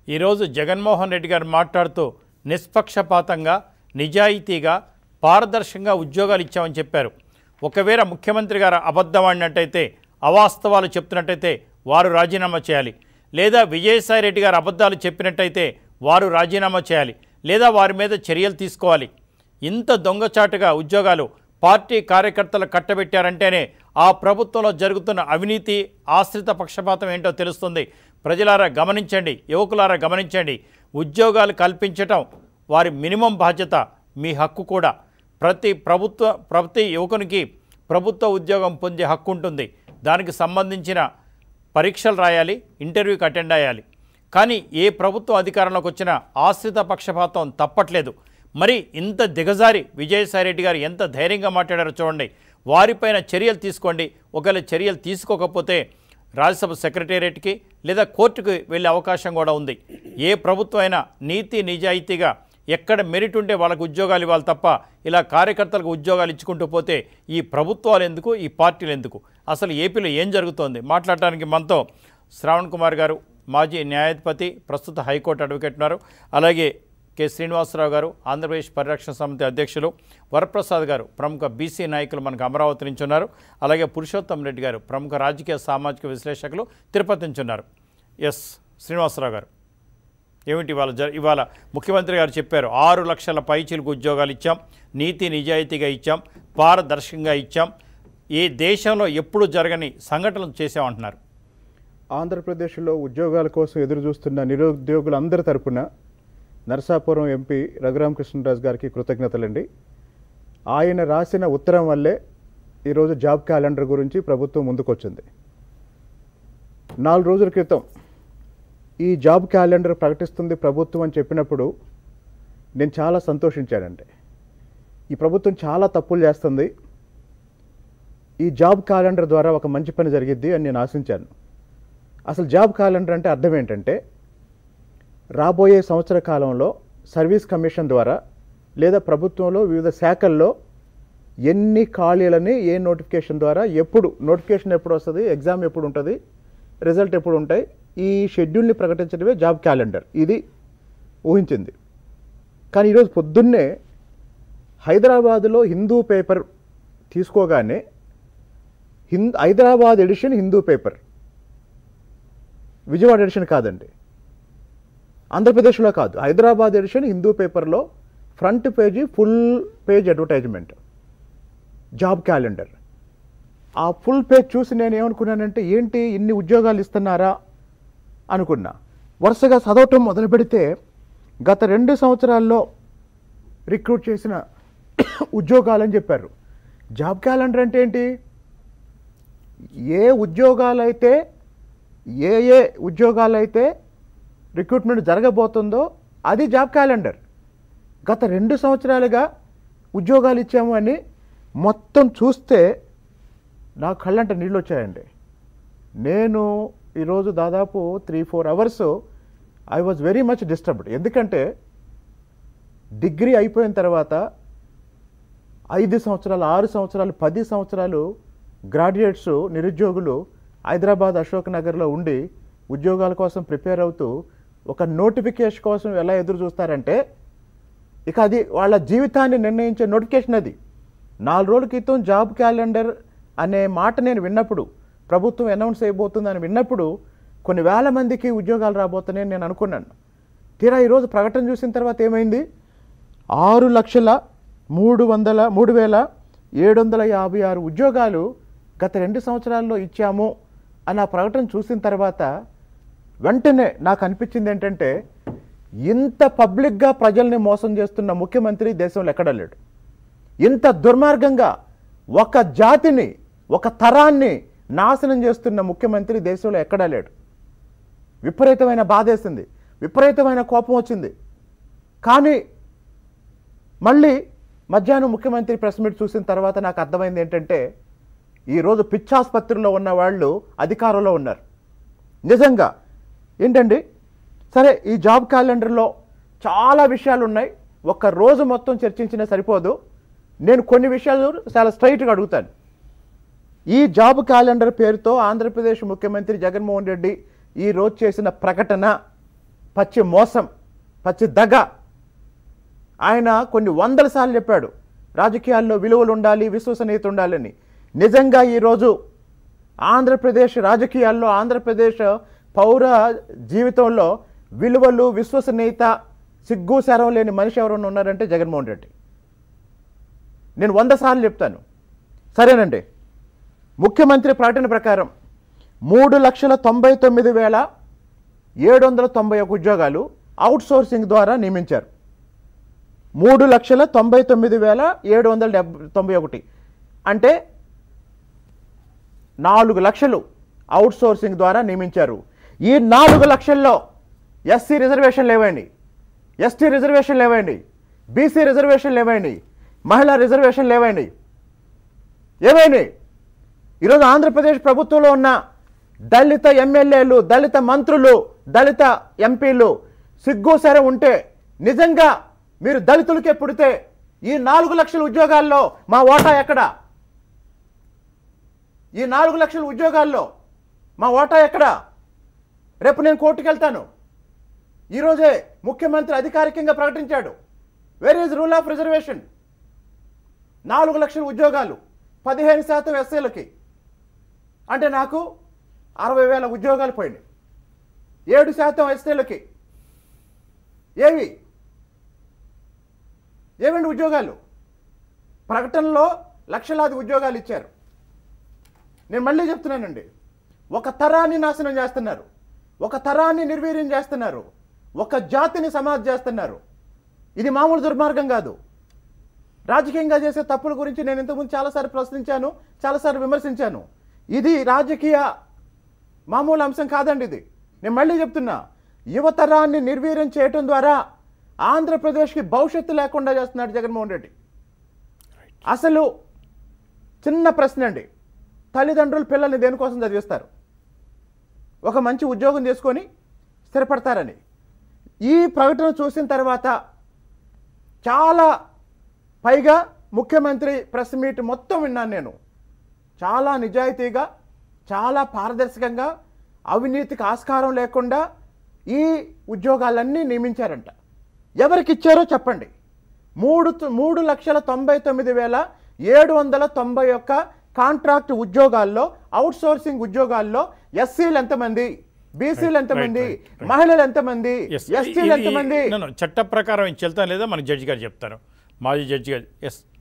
ఈరోజు జగన్మోహన్ రెడ్డి గారు మాట్లాడుతూ నిష్పక్షపాతంగా నిజాయితీగా పారదర్శకంగా ఉద్యోగాలు ఇచ్చామని చెప్పారు ఒకవేళ ముఖ్యమంత్రి గారు అబద్ధం ఆడినట్టయితే అవాస్తవాలు చెప్తున్నట్టయితే వారు రాజీనామా చేయాలి లేదా విజయసాయి రెడ్డి గారు అబద్ధాలు చెప్పినట్టయితే వారు రాజీనామా చేయాలి లేదా వారి మీద చర్యలు తీసుకోవాలి ఇంత దొంగచాటుగా ఉద్యోగాలు పార్టీ కార్యకర్తలు కట్టబెట్టారంటేనే ఆ ప్రభుత్వంలో జరుగుతున్న అవినీతి ఆశ్రిత పక్షపాతం ఏంటో తెలుస్తుంది ప్రజలారా గమనించండి యువకులారా గమనించండి ఉద్యోగాలు కల్పించటం వారి మినిమం బాధ్యత మీ హక్కు కూడా ప్రతి ప్రభుత్వ ప్రతి యువకునికి ప్రభుత్వ ఉద్యోగం పొందే హక్కు ఉంటుంది దానికి సంబంధించిన పరీక్షలు రాయాలి ఇంటర్వ్యూకి అటెండ్ అయ్యాలి కానీ ఏ ప్రభుత్వం అధికారంలోకి వచ్చినా ఆశ్రిత పక్షపాతం తప్పట్లేదు మరి ఇంత దిగజారి విజయసాయిరెడ్డి గారు ఎంత ధైర్యంగా మాట్లాడారో చూడండి వారిపైన చర్యలు తీసుకోండి ఒకవేళ చర్యలు తీసుకోకపోతే రాజ్యసభ సెక్రటేరియట్కి లేదా కోర్టుకు వెళ్ళే అవకాశం కూడా ఉంది ఏ ప్రభుత్వం అయినా నీతి నిజాయితీగా ఎక్కడ మెరిట్ ఉంటే వాళ్ళకు ఉద్యోగాలు ఇవ్వాలి తప్ప ఇలా కార్యకర్తలకు ఉద్యోగాలు ఇచ్చుకుంటూ పోతే ఈ ప్రభుత్వాలు ఎందుకు ఈ పార్టీలు ఎందుకు అసలు ఏపీలో ఏం జరుగుతోంది మాట్లాడటానికి మనతో శ్రావణ్ కుమార్ గారు మాజీ న్యాయాధిపతి ప్రస్తుత హైకోర్టు అడ్వకేట్ ఉన్నారు అలాగే కె శ్రీనివాసరావు గారు ఆంధ్రప్రదేశ్ పరిరక్షణ సమితి అధ్యక్షులు వరప్రసాద్ గారు ప్రముఖ బీసీ నాయకులు మనకు అమరావతి నుంచి ఉన్నారు అలాగే పురుషోత్తం రెడ్డి గారు ప్రముఖ రాజకీయ సామాజిక విశ్లేషకులు తిరుపతి నుంచి ఉన్నారు ఎస్ శ్రీనివాసరావు గారు ఏమిటి ఇవాళ జ ఇవాళ ముఖ్యమంత్రి గారు చెప్పారు ఆరు లక్షల పైచీలకు ఉద్యోగాలు ఇచ్చాం నీతి నిజాయితీగా ఇచ్చాం పారదర్శకంగా ఇచ్చాం ఏ దేశంలో ఎప్పుడు జరగని సంఘటనలు చేసామంటున్నారు ఆంధ్రప్రదేశ్లో ఉద్యోగాల కోసం ఎదురు చూస్తున్న నిరుద్యోగులందరి తరపున నరసాపురం ఎంపీ రఘురామకృష్ణరాజు గారికి కృతజ్ఞతలండి ఆయన రాసిన ఉత్తరం వల్లే ఈరోజు జాబ్ క్యాలెండర్ గురించి ప్రభుత్వం ముందుకొచ్చింది నాలుగు రోజుల క్రితం ఈ జాబ్ క్యాలెండర్ ప్రకటిస్తుంది ప్రభుత్వం అని చెప్పినప్పుడు నేను చాలా సంతోషించానండి ఈ ప్రభుత్వం చాలా తప్పులు చేస్తుంది ఈ జాబ్ క్యాలెండర్ ద్వారా ఒక మంచి పని జరిగిద్ది అని నేను ఆశించాను అసలు జాబ్ క్యాలెండర్ అంటే అర్థం ఏంటంటే రాబోయే సంవత్సర కాలంలో సర్వీస్ కమిషన్ ద్వారా లేదా ప్రభుత్వంలో వివిధ శాఖల్లో ఎన్ని ఖాళీలని ఏ నోటిఫికేషన్ ద్వారా ఎప్పుడు నోటిఫికేషన్ ఎప్పుడు వస్తుంది ఎగ్జామ్ ఎప్పుడు ఉంటుంది రిజల్ట్ ఎప్పుడు ఉంటాయి ఈ షెడ్యూల్ని ప్రకటించడమే జాబ్ క్యాలెండర్ ఇది ఊహించింది కానీ ఈరోజు పొద్దున్నే హైదరాబాదులో హిందూ పేపర్ తీసుకోగానే హింద్ Hyderabad edition Hindu paper Vijayawada edition కాదండి ఆంధ్రప్రదేశ్లో కాదు హైదరాబాద్ ఎడిషన్ హిందూ పేపర్లో ఫ్రంట్ పేజీ full page advertisement job calendar ఆ ఫుల్ పేజ్ చూసి నేను ఏమనుకున్నానంటే ఏంటి ఇన్ని ఉద్యోగాలు ఇస్తున్నారా అనుకున్నా వరుసగా చదవటం మొదలు పెడితే గత రెండు సంవత్సరాల్లో రిక్రూట్ చేసిన ఉద్యోగాలని చెప్పారు జాబ్ క్యాలెండర్ అంటే ఏంటి ఏ ఉద్యోగాలైతే ఏ ఏ ఉద్యోగాలైతే రిక్రూట్మెంట్ జరగబోతుందో అది జాబ్ క్యాలెండర్ గత రెండు సంవత్సరాలుగా ఉద్యోగాలు ఇచ్చాము అని మొత్తం చూస్తే నా కళ్ళంట నీళ్ళు వచ్చాయండి నేను ఈరోజు దాదాపు three four hours I was very much disturbed ఎందుకంటే డిగ్రీ అయిపోయిన తర్వాత ఐదు సంవత్సరాలు ఆరు సంవత్సరాలు పది సంవత్సరాలు గ్రాడ్యుయేట్స్ నిరుద్యోగులు హైదరాబాద్ అశోక్ నగర్లో ఉండి ఉద్యోగాల కోసం ప్రిపేర్ అవుతూ ఒక నోటిఫికేషన్ కోసం ఎలా ఎదురు చూస్తారంటే ఇక అది వాళ్ళ జీవితాన్ని నిర్ణయించే నోటిఫికేషన్ అది నాలుగు రోజుల క్రితం జాబ్ క్యాలెండర్ అనే మాట నేను విన్నప్పుడు ప్రభుత్వం అనౌన్స్ అయిపోతుందని విన్నప్పుడు కొన్ని వేల మందికి ఉద్యోగాలు రాబోతున్నాయని నేను అనుకున్నాను తీరా ఈరోజు ప్రకటన చూసిన తర్వాత ఏమైంది ఆరు లక్షల మూడు వందల మూడు వేల ఏడు వందల యాభై ఆరు ఉద్యోగాలు గత రెండు సంవత్సరాల్లో ఇచ్చాము అని ఆ ప్రకటన చూసిన తర్వాత వెంటనే నాకు అనిపించింది ఏంటంటే ఇంత పబ్లిక్గా ప్రజల్ని మోసం చేస్తున్న ముఖ్యమంత్రి దేశంలో ఎక్కడా లేడు ఇంత దుర్మార్గంగా ఒక జాతిని ఒక తరాన్ని నాశనం చేస్తున్న ముఖ్యమంత్రి దేశంలో ఎక్కడా లేడు విపరీతమైన బాధేసింది విపరీతమైన కోపం వచ్చింది కానీ మళ్ళీ మధ్యాహ్నం ముఖ్యమంత్రి ప్రెస్ మీట్ చూసిన తర్వాత నాకు అర్థమైంది ఏంటంటే ఈరోజు పిచ్చాసుపత్రిలో ఉన్న వాళ్ళు అధికారంలో ఉన్నారు నిజంగా ఏంటండి సరే ఈ జాబ్ క్యాలెండర్లో చాలా విషయాలు ఉన్నాయి ఒక్క రోజు మొత్తం చర్చించినా సరిపోదు నేను కొన్ని విషయాలు చాలా స్ట్రైట్గా అడుగుతాను ఈ జాబ్ క్యాలెండర్ పేరుతో ఆంధ్రప్రదేశ్ ముఖ్యమంత్రి జగన్మోహన్ రెడ్డి ఈ రోజు చేసిన ప్రకటన పచ్చి మోసం పచ్చి దగ ఆయన కొన్ని వందల సార్లు చెప్పాడు రాజకీయాల్లో విలువలు ఉండాలి విశ్వసనీయత ఉండాలని నిజంగా ఈరోజు ఆంధ్రప్రదేశ్ రాజకీయాల్లో ఆంధ్రప్రదేశ్ పౌర జీవితంలో విలువలు విశ్వసనీయత సిగ్గు శరం లేని మనిషి ఎవరైనా ఉన్నారంటే జగన్మోహన్ రెడ్డి నేను వంద సార్లు చెప్తాను సరేనండి ముఖ్యమంత్రి ప్రకటన ప్రకారం మూడు లక్షల తొంభై తొమ్మిది వేల ఏడు వందల తొంభై ఒక ఉద్యోగాలు అవుట్సోర్సింగ్ ద్వారా నియమించారు మూడు లక్షల తొంభై తొమ్మిది వేల ఏడు వందల డెబ్బై తొంభై ఒకటి అంటే నాలుగు లక్షలు అవుట్సోర్సింగ్ ద్వారా నియమించారు ఈ నాలుగు లక్షల్లో ఎస్సీ రిజర్వేషన్ లేవండి ఎస్టీ రిజర్వేషన్ లేవండి బీసీ రిజర్వేషన్ లేవండి మహిళా రిజర్వేషన్ లేవండి ఏమైంది ఈరోజు ఆంధ్రప్రదేశ్ ప్రభుత్వంలో ఉన్న దళిత ఎమ్మెల్యేలు దళిత మంత్రులు దళిత ఎంపీలు సిగ్గు సరే ఉంటే నిజంగా మీరు దళితులకే పుడితే ఈ నాలుగు లక్షల ఉద్యోగాల్లో మా ఓటా ఎక్కడ ఈ నాలుగు లక్షల ఉద్యోగాల్లో మా ఓటా ఎక్కడ రేపు నేను కోర్టుకు వెళ్తాను ఈరోజే ముఖ్యమంత్రి అధికారికంగా ప్రకటించాడు where is rule of reservation నాలుగు లక్షల ఉద్యోగాలు పదిహేను శాతం ఎస్సీలకి అంటే నాకు అరవై వేల ఉద్యోగాలు పోయినాయి ఏడు శాతం ఎస్టీలకి ఏవి ఏమండి ఉద్యోగాలు ప్రకటనలో లక్షలాది ఉద్యోగాలు ఇచ్చారు నేను మళ్ళీ చెప్తున్నానండి ఒక తరాన్ని నాశనం చేస్తున్నారు ఒక తరాన్ని నిర్వీర్యం చేస్తున్నారు ఒక జాతిని సమాధి చేస్తున్నారు ఇది మామూలు దుర్మార్గం కాదు రాజకీయంగా చేసే తప్పుల గురించి నేను ఇంతకుముందు చాలాసార్లు ప్రశ్నించాను చాలాసార్లు విమర్శించాను ఇది రాజకీయ మామూలు అంశం కాదండి ఇది నేను మళ్ళీ చెప్తున్నా యువతరాన్ని నిర్వీర్యం చేయటం ద్వారా ఆంధ్రప్రదేశ్కి భవిష్యత్తు లేకుండా చేస్తున్నాడు జగన్మోహన్ రెడ్డి అసలు చిన్న ప్రశ్న అండి తల్లిదండ్రులు పిల్లల్ని దేనికోసం చదివిస్తారు ఒక మంచి ఉద్యోగం చేసుకొని స్థిరపడతారని ఈ ప్రకటన చూసిన తర్వాత చాలా పైగా ముఖ్యమంత్రి ప్రెస్ మీట్ మొత్తం విన్నాను నేను చాలా నిజాయితీగా చాలా పారదర్శకంగా అవినీతికి ఆస్కారం లేకుండా ఈ ఉద్యోగాలన్నీ నియమించారంట ఎవరికి ఇచ్చారో చెప్పండి మూడు మూడు లక్షల తొంభై తొమ్మిది వేల ఏడు వందల తొంభై ఒక్క కాంట్రాక్ట్ ఉద్యోగాల్లో అవుట్సోర్సింగ్ ఉద్యోగాల్లో ఎస్సీలు ఎంతమంది బీసీలు ఎంతమంది right, right. మహిళలు ఎంతమంది Yes. ఎస్టీలు ఇది- ఎంతమంది no, no, చట్ట ప్రకారం ఇది చెల్తా లేదా మన జడ్జి గారు చెప్తారు మాజీ జడ్జి గారు ఎస్